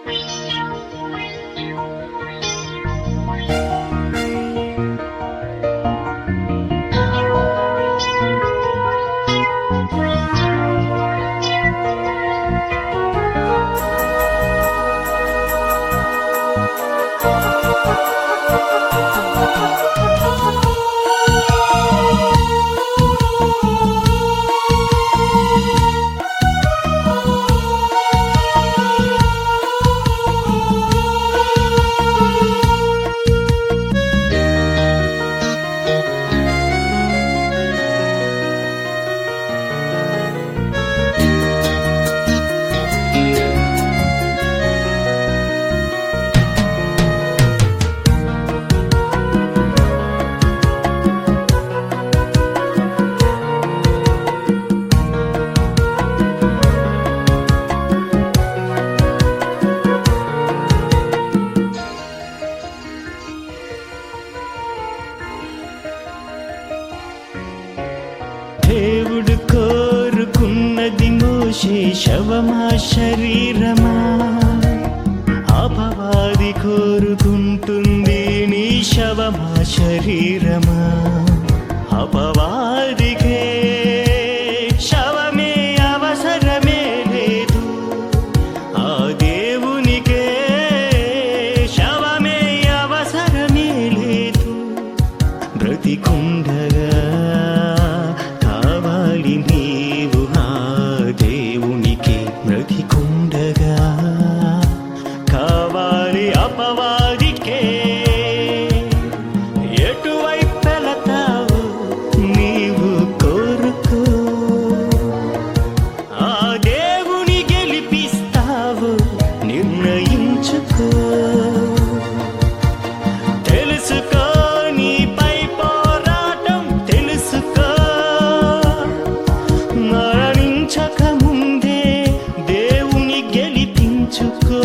దేవుడు కోరుకున్నది మోషే శవమా శరీరమా అపవాది కోరుకుంటుంది నీ శవమా శరీరమా అపవాదికే శవమే అవసరమే లేదు ఆ దేవునికే శవమే అవసరమే లేదు బ్రతికుండగా కావాలి నీవు ఆ దేవునికి బ్రతికుండగా కావాలి అపవాదికే ఎటువైపు వెళతావు నీవు కోరుకో ఆ దేవుని గెలిపిస్తావు నిర్ణయించుకో తెలుసుకో నీపై పోరాటం తెలుసుకో మరణించక ముందే దేవుని గెలిపించుకో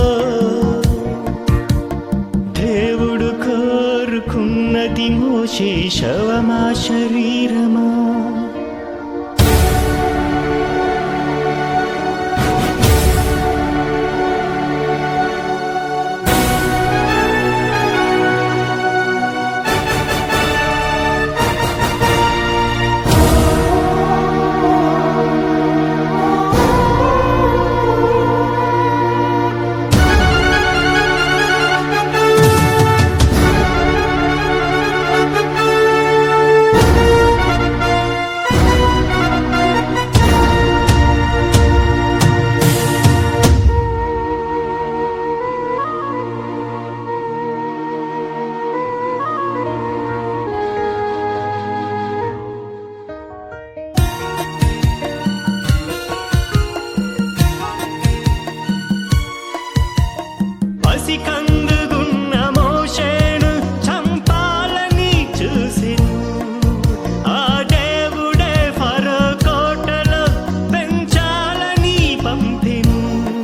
దేవుడు కోరుకున్నది మోసే శవమా శరీరమా పసికందుగున్న మోషేను చంపాలని చూసెను ఆ దేవుడే ఫరో కోటలో పెంచాలని పంపెను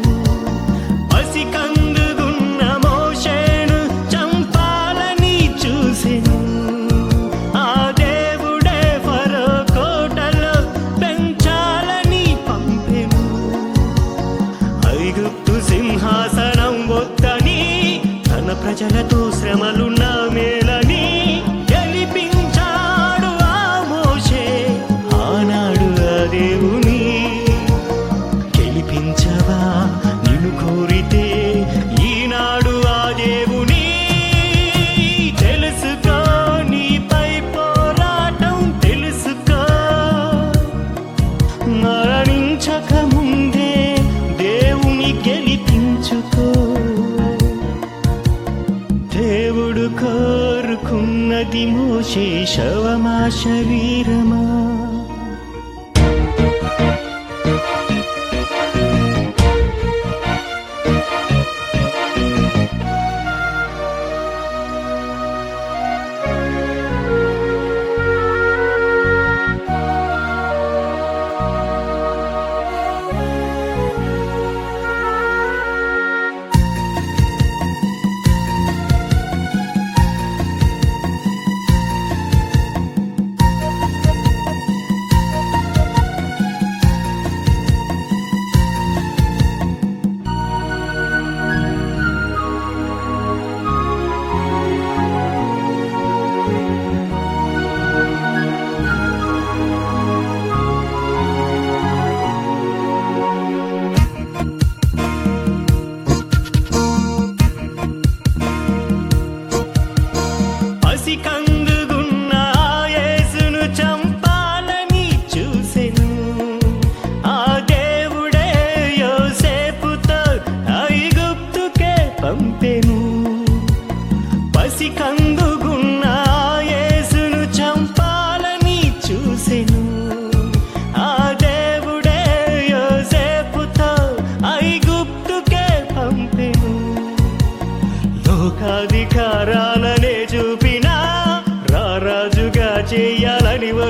పసికందుగున్న మోషేను చంపాలని చూసెను ఆ దేవుడే ఫరో కోటలో పెంచాలని పంపెను ఐగుప్తు సింహాసనం వద్దని తన ప్రజలతో శ్రమలున్న మేలని గెలిపించాడు ఆ మోషే ఆనాడు ఆ దేవుని గెలిపించవా నిన్ను కోరితే ఈనాడు ఆ దేవుని తెలుసుకో నీపై పోరాటం తెలుసుకో మరణించక ముందే దేవుని గెలిపించుకో దేవుడు కోరుకున్నది మోసే శవమా శరీరమా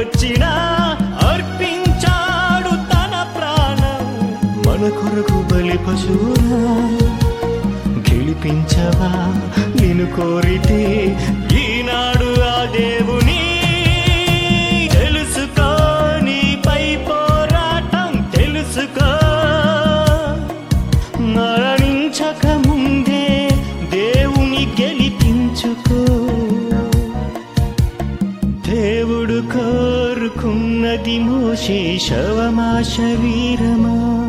వచ్చినా అర్పించాడు తన ప్రాణం మన కొరకు బలి పశువురా గెలిపించవా నిన్ను కోరితే ఈనాడు ఆ దేవుని తెలుసుకో నీపై పోరాటం తెలుసుకో మరణించక ముందే దేవుని గెలిపించుకో దేవుడు కోరుకున్నది మోషే శవమా శరీరమా